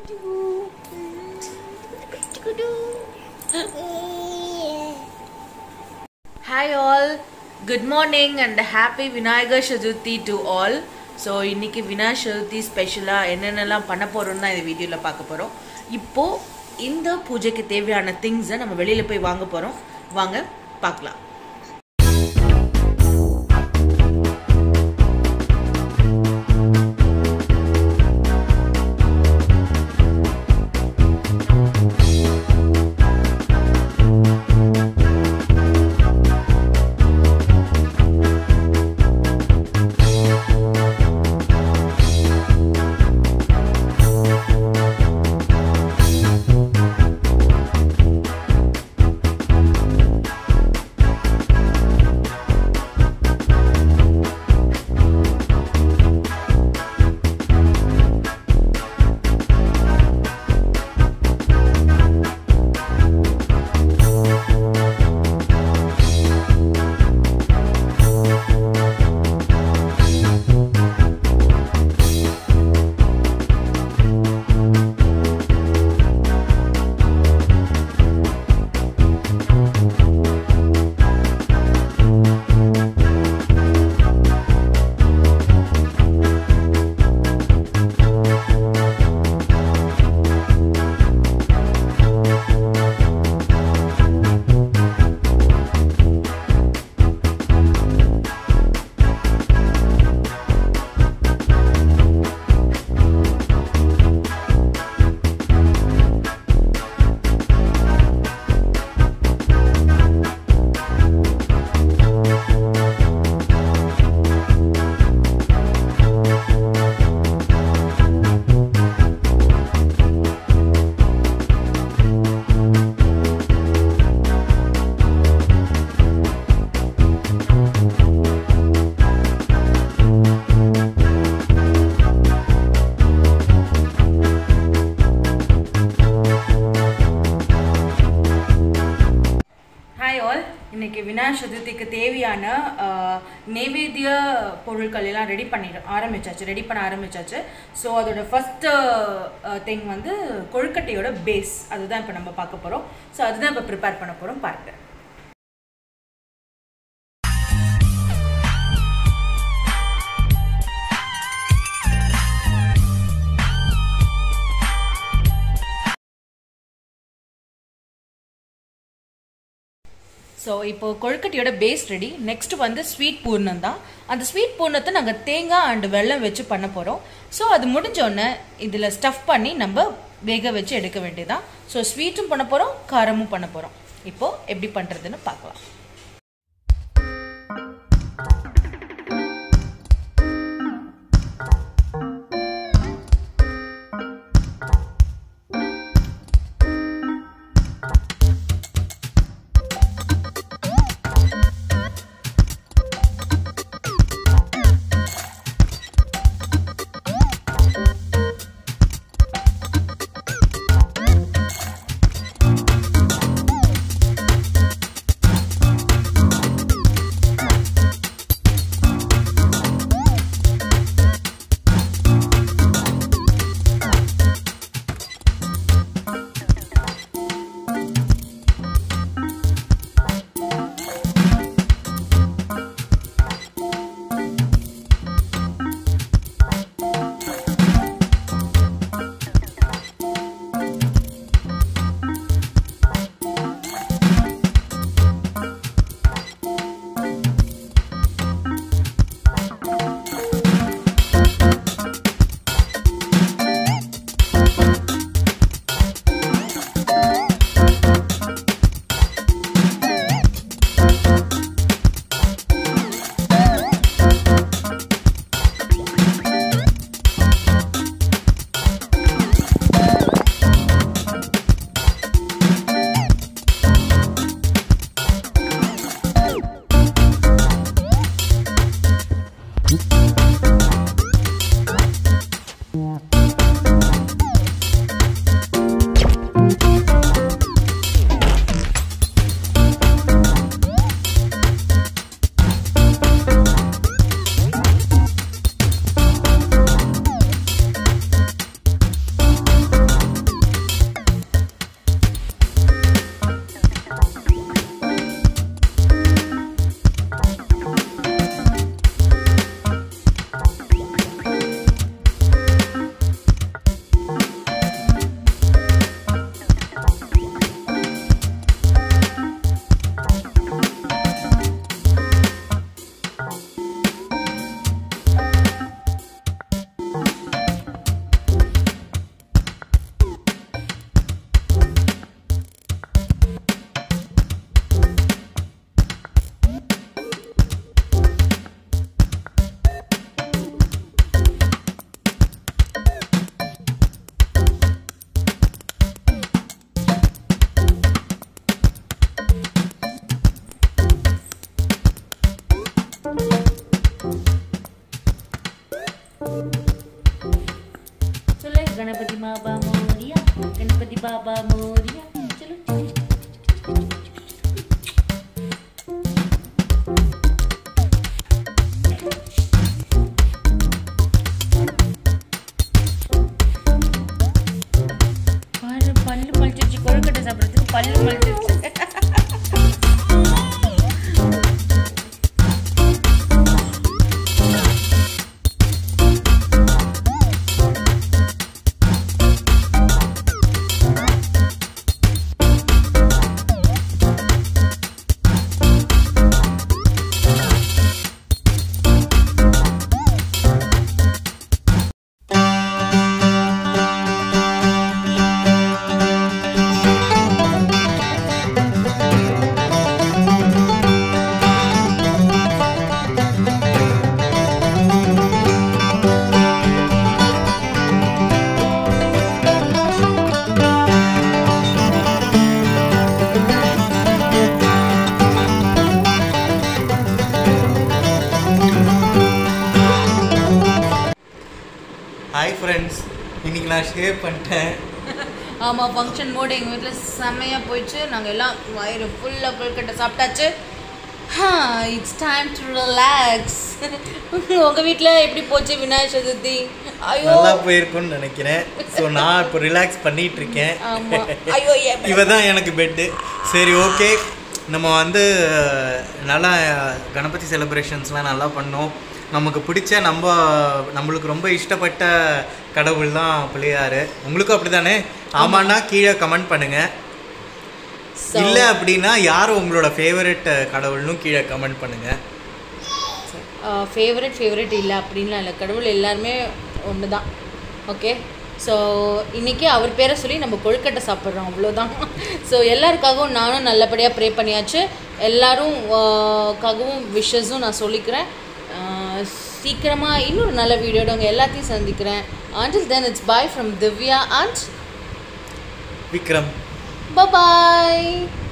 hi all good morning and happy Vinayagar Chaturthi to all so இன்னைக்கு விநாயகர் சதுர்த்தி ஸ்பெஷலாக என்னென்னலாம் பண்ண போகிறோம்னு தான் இந்த வீடியோவில் பார்க்க போகிறோம் இப்போது இந்த பூஜைக்கு தேவையான திங்ஸை நம்ம வெளியில் போய் வாங்க போகிறோம் வாங்க பார்க்கலாம் ஹாய் ஆல் இன்னைக்கு விநாயகர் சதுர்த்திக்கு தேவையான ஆஹ், நைவேத்திய பொருட்கள் எல்லாம் ரெடி பண்ணிடு ஆரம்பிச்சாச்சு ரெடி பண்ண ஆரம்பிச்சாச்சு ஸோ அதோட ஃபஸ்ட்டு திங் வந்து கொழுக்கட்டையோட பேஸ் அதுதான் இப்போ நம்ம பார்க்க போகிறோம் ஸோ அதுதான் இப்போ ப்ரிப்பேர் பண்ண போகிறோம் பாருங்க ஸோ இப்போ கொழுக்கட்டையோட பேஸ் ரெடி நெக்ஸ்ட் வந்து ஸ்வீட் பூர்ணம் தான் அந்த ஸ்வீட் பூர்ணத்தை நாங்கள் தேங்காய் அண்ட் வெல்லம் வச்சு பண்ண போகிறோம் ஸோ அது முடிஞ்சோடனே இதில் ஸ்டஃப் பண்ணி நம்ம வேக வச்சு எடுக்க வேண்டியதான் ஸோ ஸ்வீட்டும் பண்ண போகிறோம் காரமும் பண்ண போகிறோம் இப்போது எப்படி பண்ணுறதுன்னு பார்க்கலாம் गणपति बाबा मोरिया गणपति बाबा मोरिया चलो பாரு பல்லு பழிச்சிருச்சு கொழுக்கட்டை சாப்பிட்றதுக்கு பல்லு பழிச்சிருச்சு ஹாய் ஃப்ரெண்ட்ஸ் இன்னைக்கு நான் ஷேவ் பண்ணிட்டேன் ஆமாம் ஃபங்க்ஷன் மோடு எங்கள் வீட்டில் செம்மையாக போயிடுச்சு நாங்கள் எல்லாம் வயிறு ஃபுல்லாக கொழுக்கட்டை சாப்பிட்டாச்சு இட்ஸ் டைம் டு ரிலாக்ஸ் உங்கள் வீட்டில் எப்படி போச்சு விநாயகர் சதுர்த்தி ஐயோ நல்லா போயிருக்கும்னு நினைக்கிறேன் ஸோ நான் இப்போ ரிலாக்ஸ் பண்ணிட்டு இருக்கேன் ஆமா ஐயோ ஏன் இவ தான் எனக்கு பெட்டு சரி ஓகே நம்ம வந்து அஹ், நல்லா அஹ், கணபதி செலிப்ரேஷன்ஸ்லாம் நல்லா பண்ணோம் நமக்கு பிடிச்ச நம்ம நம்மளுக்கு ரொம்ப இஷ்டப்பட்ட கடவுள் தான் பிள்ளையார் உங்களுக்கும் அப்படி தானே ஆமான்னா கீழே கமெண்ட் பண்ணுங்க So- இல்லை அப்படின்னா யார் உங்களோட ஃபேவரட் கடவுள்னு கீழே கமெண்ட் பண்ணுங்க ஃபேவரட் ஃபேவரட் இல்லை அப்படின்லாம் இல்லை கடவுள் எல்லாருமே ஒன்று தான் ஓகே ஸோ இன்றைக்கி அவர் பேரை சொல்லி நம்ம கொழுக்கட்டை சாப்பிட்றோம் அவ்வளோதான் ஸோ எல்லாருக்காகவும் நானும் நல்லபடியாக ப்ரே பண்ணியாச்சு எல்லாரும் ஆஹ், க்காகவும் விஷஸும் நான் சொல்லிக்கிறேன் சீக்கிரமாக இன்னொரு நல்ல வீடியோட உங்கள் எல்லாத்தையும் சந்திக்கிறேன் ஆண்டில் then it's bye from Divya and Vikram bye